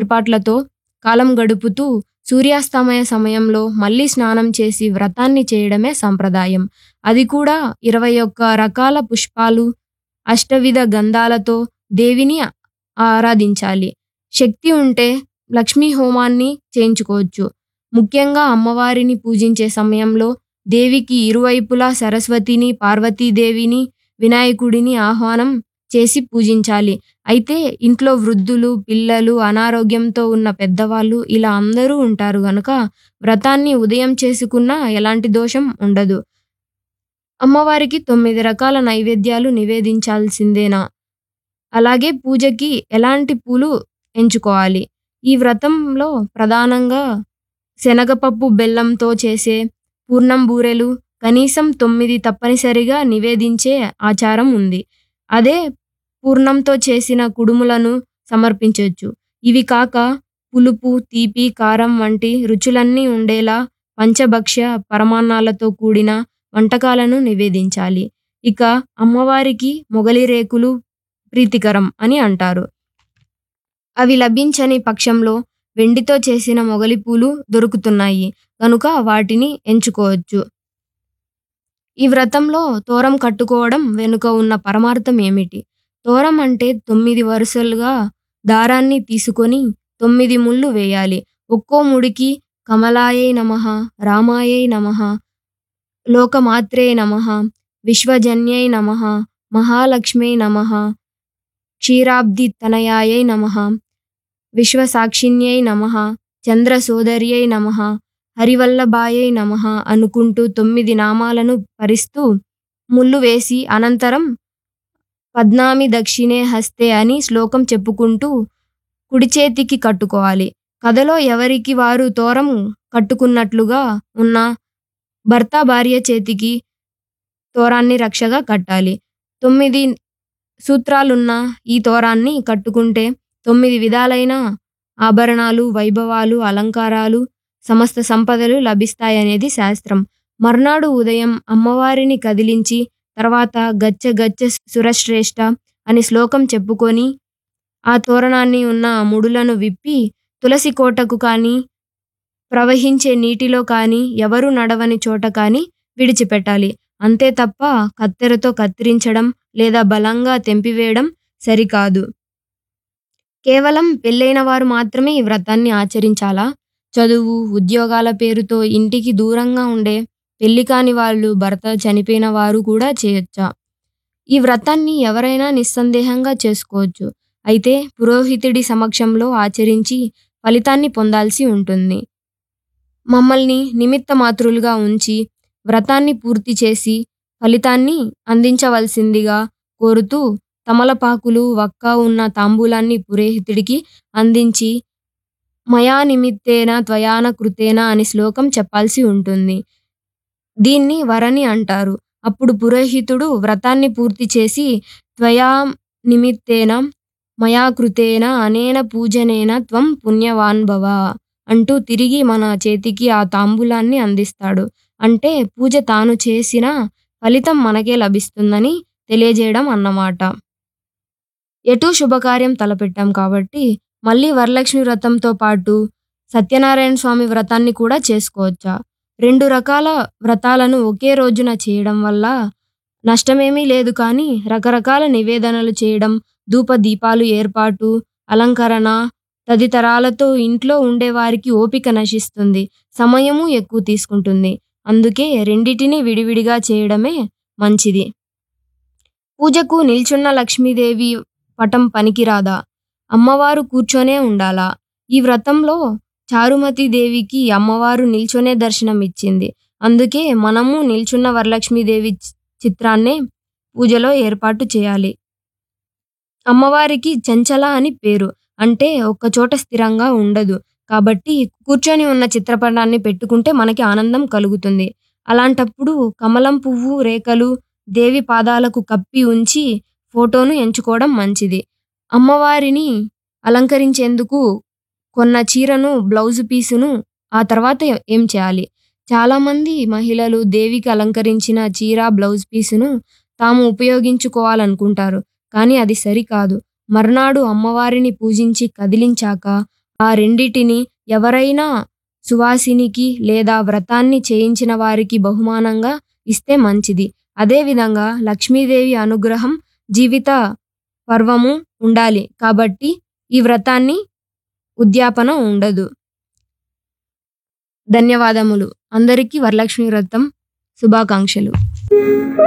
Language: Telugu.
ఏర్పాట్లతో కాలం గడుపుతూ సూర్యాస్తమయ సమయంలో మళ్ళీ స్నానం చేసి వ్రతాన్ని చేయడమే సంప్రదాయం అది కూడా ఇరవై ఒక్క రకాల పుష్పాలు అష్టవిధ గంధాలతో దేవిని ఆరాధించాలి శక్తి ఉంటే లక్ష్మీ హోమాన్ని చేయించుకోవచ్చు ముఖ్యంగా అమ్మవారిని పూజించే సమయంలో దేవికి ఇరువైపులా సరస్వతిని పార్వతీదేవిని వినాయకుడిని ఆహ్వానం చేసి పూజించాలి అయితే ఇంట్లో వృద్ధులు పిల్లలు అనారోగ్యంతో ఉన్న పెద్దవాళ్ళు ఇలా అందరూ ఉంటారు గనుక వ్రతాన్ని ఉదయం చేసుకున్నా ఎలాంటి దోషం ఉండదు అమ్మవారికి తొమ్మిది రకాల నైవేద్యాలు నివేదించాల్సిందేనా అలాగే పూజకి ఎలాంటి పూలు ఎంచుకోవాలి ఈ వ్రతంలో ప్రధానంగా శనగపప్పు బెల్లంతో చేసే పూర్ణం బూరెలు కనీసం తొమ్మిది తప్పనిసరిగా నివేదించే ఆచారం ఉంది అదే పూర్ణంతో చేసిన కుడుములను సమర్పించవచ్చు ఇవి కాక పులుపు తీపి కారం వంటి రుచులన్నీ ఉండేలా పంచభక్ష్య పరమాన్నాలతో కూడిన వంటకాలను నివేదించాలి ఇక అమ్మవారికి మొగలి రేకులు ప్రీతికరం అని అంటారు అవి లభించని పక్షంలో వెండితో చేసిన మొగలి పూలు దొరుకుతున్నాయి కనుక వాటిని ఎంచుకోవచ్చు ఈ వ్రతంలో తోరం కట్టుకోవడం వెనుక ఉన్న పరమార్థం ఏమిటి తోరం అంటే తొమ్మిది వరుసలుగా దారాన్ని తీసుకొని తొమ్మిది ముళ్ళు వేయాలి ఒక్కో ముడికి కమలాయై నమః రామాయై నమః లోకమాత్రే నమః విశ్వజన్యై నమః మహాలక్ష్మై నమః క్షీరాబ్ది తనయాయై నమః విశ్వసాక్షిణ్యై నమః చంద్ర సోదర్యై నమః హరివల్లభాయై నమః అనుకుంటూ తొమ్మిది నామాలను పరిస్తూ ముళ్ళు వేసి అనంతరం పద్నామి దక్షిణే హస్తే అని శ్లోకం చెప్పుకుంటూ కుడి చేతికి కట్టుకోవాలి కథలో ఎవరికి వారు తోరం కట్టుకున్నట్లుగా ఉన్న భర్త భార్య చేతికి తోరాన్ని రక్షగా కట్టాలి తొమ్మిది సూత్రాలున్న ఈ తోరాన్ని కట్టుకుంటే తొమ్మిది విధాలైన ఆభరణాలు వైభవాలు అలంకారాలు సమస్త సంపదలు లభిస్తాయనేది శాస్త్రం మర్నాడు ఉదయం అమ్మవారిని కదిలించి తర్వాత గచ్చ గచ్చ సురశ్రేష్ఠ అని శ్లోకం చెప్పుకొని ఆ తోరణాన్ని ఉన్న ముడులను విప్పి తులసి కోటకు కానీ ప్రవహించే నీటిలో కానీ ఎవరు నడవని చోట కానీ విడిచిపెట్టాలి అంతే తప్ప కత్తెరతో కత్తిరించడం లేదా బలంగా తెంపివేయడం సరికాదు కేవలం పెళ్ళైన వారు మాత్రమే ఈ వ్రతాన్ని ఆచరించాలా చదువు ఉద్యోగాల పేరుతో ఇంటికి దూరంగా ఉండే పెళ్లి కాని వాళ్ళు భర్త చనిపోయిన వారు కూడా చేయొచ్చా ఈ వ్రతాన్ని ఎవరైనా నిస్సందేహంగా చేసుకోవచ్చు అయితే పురోహితుడి సమక్షంలో ఆచరించి ఫలితాన్ని పొందాల్సి ఉంటుంది మమ్మల్ని నిమిత్త మాతృలుగా ఉంచి వ్రతాన్ని పూర్తి చేసి ఫలితాన్ని అందించవలసిందిగా కోరుతూ తమలపాకులు వక్క ఉన్న తాంబూలాన్ని పురోహితుడికి అందించి మయా నిమిత్తేన త్వయాన కృతేన అని శ్లోకం చెప్పాల్సి ఉంటుంది దీన్ని వరని అంటారు అప్పుడు పురోహితుడు వ్రతాన్ని పూర్తి చేసి త్వయా నిమిత్తేన మయా కృతేన అనేన పూజనేన త్వం పుణ్యవాన్ భవ అంటూ తిరిగి మన చేతికి ఆ తాంబూలాన్ని అందిస్తాడు అంటే పూజ తాను చేసిన ఫలితం మనకే లభిస్తుందని తెలియజేయడం అన్నమాట ఎటూ శుభకార్యం తలపెట్టాం కాబట్టి మళ్ళీ వరలక్ష్మి వ్రతంతో పాటు సత్యనారాయణ స్వామి వ్రతాన్ని కూడా చేసుకోవచ్చా రెండు రకాల వ్రతాలను ఒకే రోజున చేయడం వల్ల నష్టమేమీ లేదు కానీ రకరకాల నివేదనలు చేయడం ధూప దీపాలు ఏర్పాటు అలంకరణ తదితరాలతో ఇంట్లో ఉండేవారికి ఓపిక నశిస్తుంది సమయము ఎక్కువ తీసుకుంటుంది అందుకే రెండిటిని విడివిడిగా చేయడమే మంచిది పూజకు నిల్చున్న లక్ష్మీదేవి పటం పనికిరాదా అమ్మవారు కూర్చొనే ఉండాలా ఈ వ్రతంలో చారుమతి దేవికి అమ్మవారు నిల్చొనే దర్శనం ఇచ్చింది అందుకే మనము నిల్చున్న వరలక్ష్మీదేవి చి- చిత్రాన్నే పూజలో ఏర్పాటు చేయాలి అమ్మవారికి చంచల అని పేరు అంటే ఒక్కచోట స్థిరంగా ఉండదు కాబట్టి కూర్చొని ఉన్న చిత్రపటాన్ని పెట్టుకుంటే మనకి ఆనందం కలుగుతుంది అలాంటప్పుడు కమలం పువ్వు రేఖలు దేవి పాదాలకు కప్పి ఉంచి ఫోటోను ఎంచుకోవడం మంచిది అమ్మవారిని అలంకరించేందుకు కొన్న చీరను బ్లౌజ్ పీసును ఆ తర్వాత ఏం చేయాలి చాలామంది మహిళలు దేవికి అలంకరించిన చీర బ్లౌజ్ పీసును తాము ఉపయోగించుకోవాలనుకుంటారు కానీ అది సరికాదు మర్నాడు అమ్మవారిని పూజించి కదిలించాక ఆ రెండిటిని ఎవరైనా సువాసినికి లేదా వ్రతాన్ని చేయించిన వారికి బహుమానంగా ఇస్తే మంచిది అదేవిధంగా లక్ష్మీదేవి అనుగ్రహం జీవిత పర్వము ఉండాలి కాబట్టి ఈ వ్రతాన్ని ఉద్యాపన ఉండదు ధన్యవాదములు అందరికీ వరలక్ష్మి వ్రతం శుభాకాంక్షలు